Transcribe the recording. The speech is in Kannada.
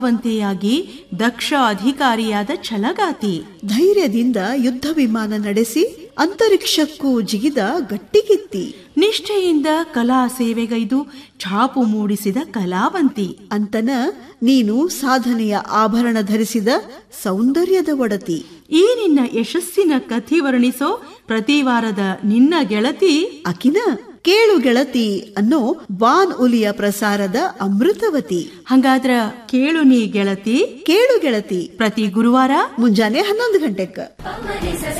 ವಂತೆಯಾಗಿ ದಕ್ಷ ಅಧಿಕಾರಿಯಾದ ಛಲಗಾತಿ ಧೈರ್ಯದಿಂದ ಯುದ್ಧ ವಿಮಾನ ನಡೆಸಿ ಅಂತರಿಕ್ಷಕ್ಕೂ ಜಿಗಿದ ಗಟ್ಟಿಗಿತ್ತಿ ನಿಷ್ಠೆಯಿಂದ ಕಲಾ ಸೇವೆಗೈದು ಛಾಪು ಮೂಡಿಸಿದ ಕಲಾವಂತಿ ಅಂತನ ನೀನು ಸಾಧನೆಯ ಆಭರಣ ಧರಿಸಿದ ಸೌಂದರ್ಯದ ಒಡತಿ ಈ ನಿನ್ನ ಯಶಸ್ಸಿನ ಕಥಿ ವರ್ಣಿಸೋ ಪ್ರತಿ ವಾರದ ನಿನ್ನ ಗೆಳತಿ ಅಕಿನ ಕೇಳು ಗೆಳತಿ ಅನ್ನೋ ಬಾನ್ ಉಲಿಯ ಪ್ರಸಾರದ ಅಮೃತವತಿ ಹಂಗಾದ್ರ ಕೇಳು ನೀ ಗೆಳತಿ ಕೇಳು ಗೆಳತಿ ಪ್ರತಿ ಗುರುವಾರ ಮುಂಜಾನೆ ಹನ್ನೊಂದು ಗಂಟೆಕ್ಕ ಪಮನಿಸ